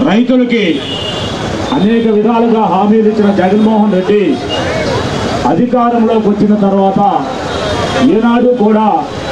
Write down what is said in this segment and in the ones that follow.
రైతులకి అనేక విధాలుగా హామీలు ఇచ్చిన జగన్మోహన్ రెడ్డి అధికారంలోకి వచ్చిన తర్వాత ఈనాడు కూడా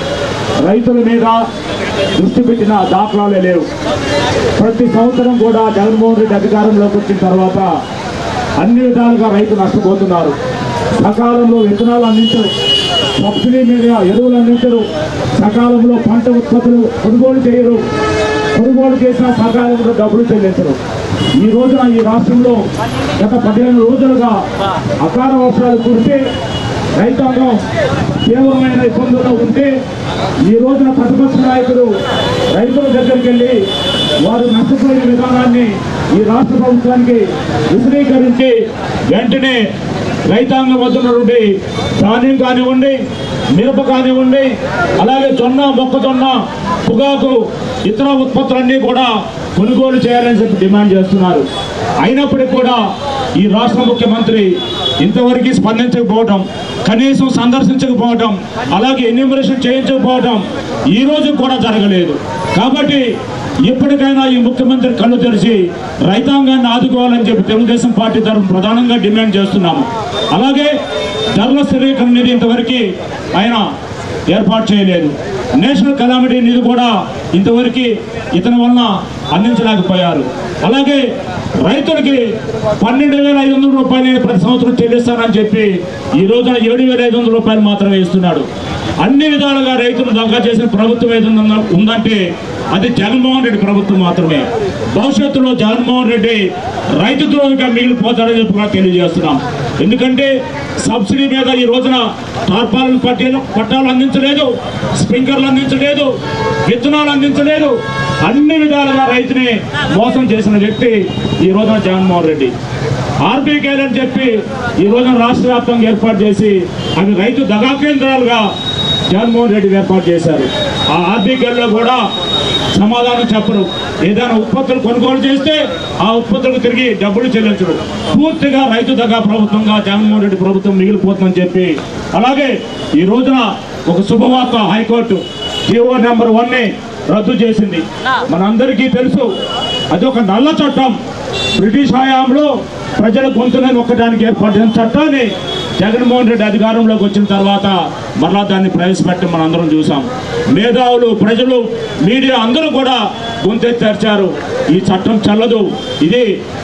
రైతుల మీద దృష్టి పెట్టిన దాఖలాలే లేవు ప్రతి సంవత్సరం కూడా జగన్మోహన్ రెడ్డి అధికారంలోకి వచ్చిన తర్వాత అన్ని విధాలుగా రైతు నష్టపోతున్నారు సకాలంలో విత్తనాలు అందించరు సబ్సిడీ మీద ఎరువులు అందించరు సకాలంలో పంట ఉత్పత్తులు కొనుగోలు చేయరు కొనుగోలు చేసిన సకాలంలో డబ్బులు చెల్లించరు ఈ రోజున ఈ రాష్ట్రంలో గత పదిహేను రోజులుగా అకాల వర్షాలు కురిసి రైతాంగం తీవ్రమైన ఇబ్బందుల్లో ఉంటే ఈ రోజున ప్రతిపక్ష నాయకులు రైతుల దగ్గరికి వెళ్ళి వారు నష్టపోయిన విధానాన్ని ఈ రాష్ట్ర ప్రభుత్వానికి విశదీకరించి వెంటనే రైతాంగం వద్ద ఉన్నటువంటి ధాన్యం కానివ్వండి మిరప కానివ్వండి అలాగే జొన్న మొక్కజొన్న పొగాకు ఇతర ఉత్పత్తులన్నీ కూడా కొనుగోలు చేయాలని చెప్పి డిమాండ్ చేస్తున్నారు అయినప్పటికీ కూడా ఈ రాష్ట్ర ముఖ్యమంత్రి ఇంతవరకు స్పందించకపోవడం కనీసం సందర్శించకపోవడం అలాగే ఎన్యూమరేషన్ చేయించకపోవడం ఈ రోజు కూడా జరగలేదు కాబట్టి ఇప్పటికైనా ఈ ముఖ్యమంత్రి కళ్ళు తెరిచి రైతాంగాన్ని ఆదుకోవాలని చెప్పి తెలుగుదేశం పార్టీ తరఫున ప్రధానంగా డిమాండ్ చేస్తున్నాము అలాగే ధరల స్థిరీకరణ నిధి ఇంతవరకు ఆయన ఏర్పాటు చేయలేదు నేషనల్ కలామిటీ నిధి కూడా ఇంతవరకు ఇతని వలన అందించలేకపోయారు అలాగే రైతులకి పన్నెండు వేల ఐదు వందల రూపాయలు ప్రతి సంవత్సరం చెల్లిస్తానని చెప్పి ఈ రోజున ఏడు వేల ఐదు వందల రూపాయలు మాత్రమే ఇస్తున్నాడు అన్ని విధాలుగా రైతులు దగ్గర చేసిన ప్రభుత్వం ఏదైనా ఉందంటే అది జగన్మోహన్ రెడ్డి ప్రభుత్వం మాత్రమే భవిష్యత్తులో జగన్మోహన్ రెడ్డి రైతు ద్రోహిగా మిగిలిపోతాడని చెప్పి కూడా తెలియజేస్తున్నాం ఎందుకంటే సబ్సిడీ మీద ఈ రోజున టార్పాలను పట్టాలు పట్టాలు అందించలేదు స్ప్రింకర్లు అందించలేదు విత్తనాలు అందించలేదు అన్ని విధాలుగా రైతుని మోసం చేసిన వ్యక్తి ఈ రోజున జగన్మోహన్ రెడ్డి ఆర్బీకేలు అని చెప్పి ఈ రోజున రాష్ట్ర వ్యాప్తంగా ఏర్పాటు చేసి అవి రైతు దగా కేంద్రాలుగా జగన్మోహన్ రెడ్డి ఏర్పాటు చేశారు ఆ ఆర్బీకేల్లో కూడా సమాధానం చెప్పరు ఏదైనా ఉత్పత్తులు కొనుగోలు చేస్తే ఆ ఉత్పత్తులకు తిరిగి డబ్బులు చెల్లించరు పూర్తిగా రైతు దగ్గర ప్రభుత్వంగా జగన్మోహన్ రెడ్డి ప్రభుత్వం మిగిలిపోతుందని చెప్పి అలాగే ఈ రోజున ఒక శుభవార్త హైకోర్టు జీవో నెంబర్ వన్ ని రద్దు చేసింది మనందరికీ తెలుసు అది ఒక నల్ల చట్టం బ్రిటిష్ హయాంలో ప్రజల గొంతులను నొక్కడానికి ఏర్పాటు చేసిన చట్టాన్ని జగన్మోహన్ రెడ్డి అధికారంలోకి వచ్చిన తర్వాత మరలా దాన్ని ప్రవేశపెట్టి మనం అందరం చూసాం మేధావులు ప్రజలు మీడియా అందరూ కూడా గొంతెత్తి తెరిచారు ఈ చట్టం చల్లదు ఇది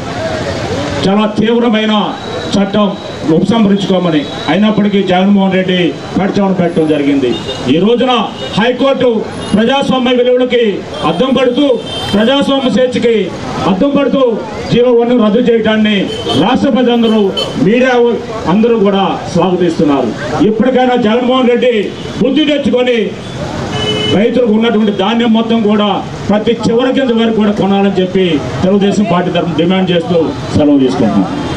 చాలా తీవ్రమైన చట్టం ఉపసంహరించుకోమని అయినప్పటికీ జగన్మోహన్ రెడ్డి కడిచమని పెట్టడం జరిగింది ఈ రోజున హైకోర్టు ప్రజాస్వామ్య విలువలకి అద్దం పడుతూ ప్రజాస్వామ్య స్వేచ్ఛకి అద్దం పడుతూ జీవో వన్ రద్దు చేయడాన్ని రాష్ట్ర ప్రజలందరూ మీడియా అందరూ కూడా స్వాగతిస్తున్నారు ఇప్పటికైనా జగన్మోహన్ రెడ్డి బుద్ధి తెచ్చుకొని రైతులకు ఉన్నటువంటి ధాన్యం మొత్తం కూడా ప్రతి చివరి కింద వరకు కూడా కొనాలని చెప్పి తెలుగుదేశం పార్టీ తరఫున డిమాండ్ చేస్తూ సెలవు తీసుకుంటున్నాం